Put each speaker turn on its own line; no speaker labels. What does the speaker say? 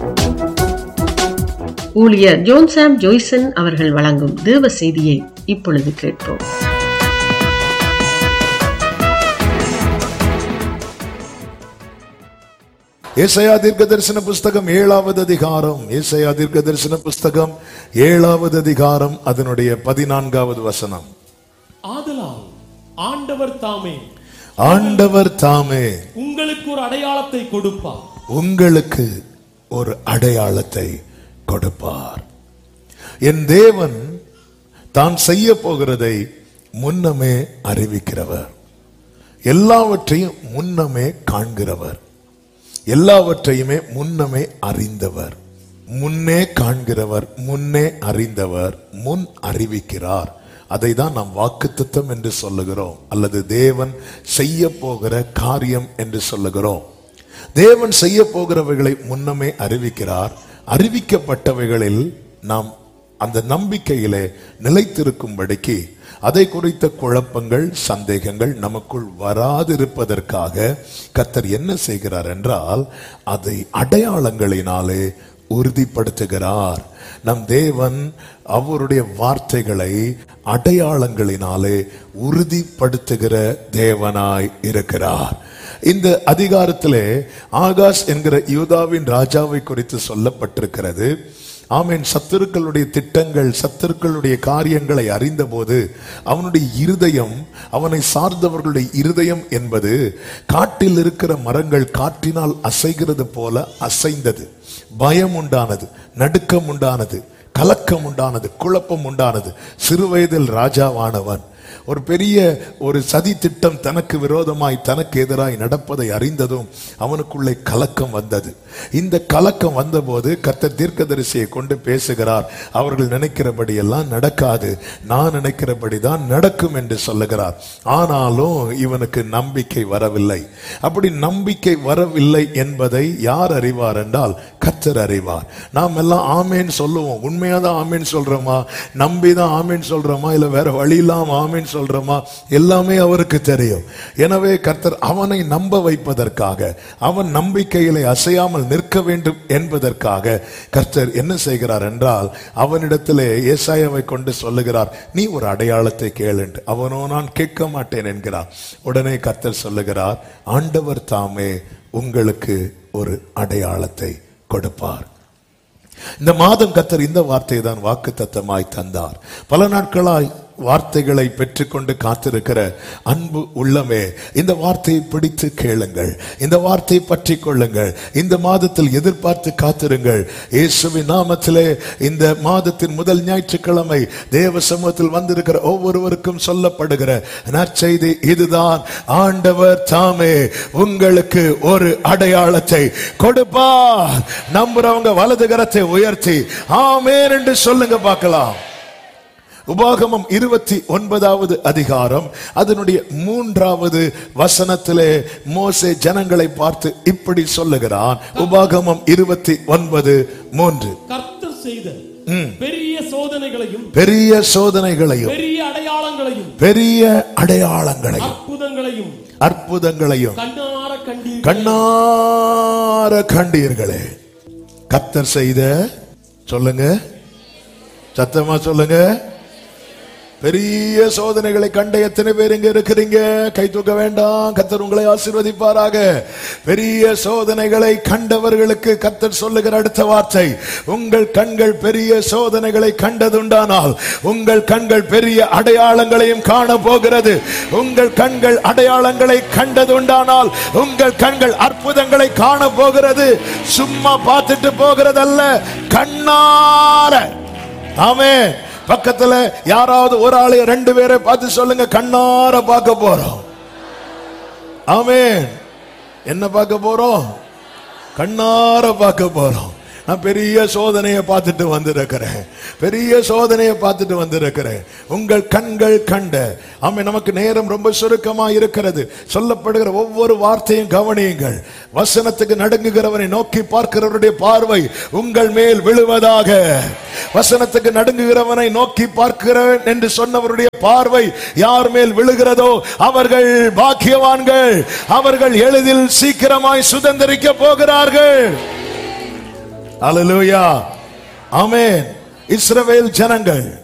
ஊழியர் ஜோன்சாம் ஜோய்சன் அவர்கள் வழங்கும் தேவ செய்தியை இப்பொழுது கேட்போம்
ஏசையா தீர்க்க தரிசன புஸ்தகம் ஏழாவது அதிகாரம் ஏசையா தீர்க்க தரிசன புஸ்தகம் ஏழாவது அதிகாரம் அதனுடைய பதினான்காவது வசனம்
ஆதலால் ஆண்டவர் தாமே
ஆண்டவர் தாமே
உங்களுக்கு ஒரு அடையாளத்தை கொடுப்பார்
உங்களுக்கு ஒரு அடையாளத்தை கொடுப்பார் என் தேவன் தான் செய்ய போகிறதை முன்னமே அறிவிக்கிறவர் எல்லாவற்றையும் முன்னமே காண்கிறவர் எல்லாவற்றையுமே முன்னமே அறிந்தவர் முன்னே காண்கிறவர் முன்னே அறிந்தவர் முன் அறிவிக்கிறார் அதை தான் நாம் வாக்குத்தத்தம் என்று சொல்லுகிறோம் அல்லது தேவன் செய்ய போகிற காரியம் என்று சொல்லுகிறோம் தேவன் செய்ய போகிறவைகளை முன்னமே அறிவிக்கிறார் அறிவிக்கப்பட்டவைகளில் நாம் அந்த நம்பிக்கையிலே நிலைத்திருக்கும்படிக்கு அதை குறித்த குழப்பங்கள் சந்தேகங்கள் நமக்குள் வராதிருப்பதற்காக கத்தர் என்ன செய்கிறார் என்றால் அதை அடையாளங்களினாலே உறுதிப்படுத்துகிறார் நம் தேவன் அவருடைய வார்த்தைகளை அடையாளங்களினாலே உறுதிப்படுத்துகிற தேவனாய் இருக்கிறார் இந்த அதிகாரத்திலே ஆகாஷ் என்கிற யூதாவின் ராஜாவை குறித்து சொல்லப்பட்டிருக்கிறது ஆமேன் சத்துருக்களுடைய திட்டங்கள் சத்துருக்களுடைய காரியங்களை அறிந்தபோது அவனுடைய இருதயம் அவனை சார்ந்தவர்களுடைய இருதயம் என்பது காட்டில் இருக்கிற மரங்கள் காற்றினால் அசைகிறது போல அசைந்தது பயம் உண்டானது நடுக்கம் உண்டானது கலக்கம் உண்டானது குழப்பம் உண்டானது சிறுவயதில் ராஜாவானவன் ஒரு பெரிய ஒரு சதி திட்டம் தனக்கு விரோதமாய் தனக்கு எதிராய் நடப்பதை அறிந்ததும் அவனுக்குள்ளே கலக்கம் வந்தது இந்த கலக்கம் வந்தபோது கர்த்தர் தீர்க்கதரிசியை கொண்டு பேசுகிறார் அவர்கள் நினைக்கிறபடி எல்லாம் நடக்காது நான் நினைக்கிறபடி தான் நடக்கும் என்று சொல்லுகிறார் ஆனாலும் இவனுக்கு நம்பிக்கை வரவில்லை அப்படி நம்பிக்கை வரவில்லை என்பதை யார் அறிவார் என்றால் கர்த்தர் அறிவார் நாம் எல்லாம் ஆமேன் சொல்லுவோம் உண்மையா தான் ஆமேன் சொல்றோமா நம்பி தான் ஆமேன் சொல்றோமா இல்ல வேற வழி இல்லாம ஆமேன் சொல்றோமா எல்லாமே அவருக்கு தெரியும் எனவே கர்த்தர் அவனை நம்ப வைப்பதற்காக அவன் நம்பிக்கையிலே அசையாமல் நிற்க வேண்டும் என்பதற்காக கர்த்தர் என்ன செய்கிறார் என்றால் அவனிடத்திலே ஏசாயாவை கொண்டு சொல்லுகிறார் நீ ஒரு அடையாளத்தை கேளு அவனோ நான் கேட்க மாட்டேன் என்கிறார் உடனே கர்த்தர் சொல்லுகிறார் ஆண்டவர் தாமே உங்களுக்கு ஒரு அடையாளத்தை கொடுப்பார் இந்த மாதம் கத்தர் இந்த வார்த்தையை தான் வாக்கு தத்தமாய் தந்தார் பல நாட்களாய் வார்த்தைகளை பெற்றுக்கொண்டு காத்திருக்கிற அன்பு உள்ளமே இந்த வார்த்தையை பிடித்து கேளுங்கள் இந்த வார்த்தையை பற்றி கொள்ளுங்கள் இந்த மாதத்தில் எதிர்பார்த்து காத்திருங்கள் இயேசுவின் நாமத்திலே இந்த மாதத்தின் முதல் ஞாயிற்றுக்கிழமை தேவ சமூகத்தில் வந்திருக்கிற ஒவ்வொருவருக்கும் சொல்லப்படுகிற நற்செய்தி இதுதான் ஆண்டவர் தாமே உங்களுக்கு ஒரு அடையாளத்தை கொடுப்பார் நம்புறவங்க வலது கரத்தை உயர்த்தி ஆமேன் என்று சொல்லுங்க பார்க்கலாம் உபாகமம் இருபத்தி ஒன்பதாவது அதிகாரம் அதனுடைய மூன்றாவது வசனத்திலே மோசே ஜனங்களை பார்த்து இப்படி சொல்லுகிறான் உபாகமம் இருபத்தி ஒன்பது மூன்று
கர்த்தர் செய்த பெரிய சோதனைகளையும்
பெரிய சோதனைகளையும்
பெரிய அடையாளங்களையும்
பெரிய அடையாளங்களையும்
அற்புதங்களையும்
அற்புதங்களையும்
கண்ணார கண்டீர்
கண்ணார கண்டீர்களே கத்தர் செய்த சொல்லுங்க சத்தமா சொல்லுங்க பெரிய சோதனைகளை கண்ட எத்தனை பேர் இங்க இருக்கிறீங்க கை தூக்க வேண்டாம் கத்தர் உங்களை ஆசீர்வதிப்பாராக பெரிய சோதனைகளை கண்டவர்களுக்கு கத்தர் சொல்லுகிற அடுத்த வார்த்தை உங்கள் கண்கள் பெரிய சோதனைகளை கண்டதுண்டானால் உங்கள் கண்கள் பெரிய அடையாளங்களையும் காண போகிறது உங்கள் கண்கள் அடையாளங்களை கண்டதுண்டானால் உங்கள் கண்கள் அற்புதங்களை காண போகிறது சும்மா பார்த்துட்டு போகிறதல்ல கண்ணார ஆமே பக்கத்துல யாராவது ஒரு ஆளு ரெண்டு பேரை பார்த்து சொல்லுங்க கண்ணார பார்க்க போறோம் ஆமென் என்ன பார்க்க போறோம் கண்ணார பார்க்க போறோம் நான் பெரிய சோதனையை பார்த்துட்டு வந்திருக்கிறேன் பெரிய சோதனையை பார்த்துட்டு வந்திருக்கிறேன் உங்கள் கண்கள் கண்ட ஆமே நமக்கு நேரம் ரொம்ப சுருக்கமா இருக்கிறது சொல்லப்படுகிற ஒவ்வொரு வார்த்தையும் கவனியுங்கள் வசனத்துக்கு நடுங்குகிறவனை நோக்கி பார்க்கிறவருடைய பார்வை உங்கள் மேல் விழுவதாக வசனத்துக்கு நடுங்குகிறவனை நோக்கி பார்க்கிறவன் என்று சொன்னவருடைய பார்வை யார் மேல் விழுகிறதோ அவர்கள் பாக்கியவான்கள் அவர்கள் எளிதில் சீக்கிரமாய் சுதந்திரிக்க போகிறார்கள் அல்லேலூயா ஆமென் இஸ்ரவேல் ஜனங்கள்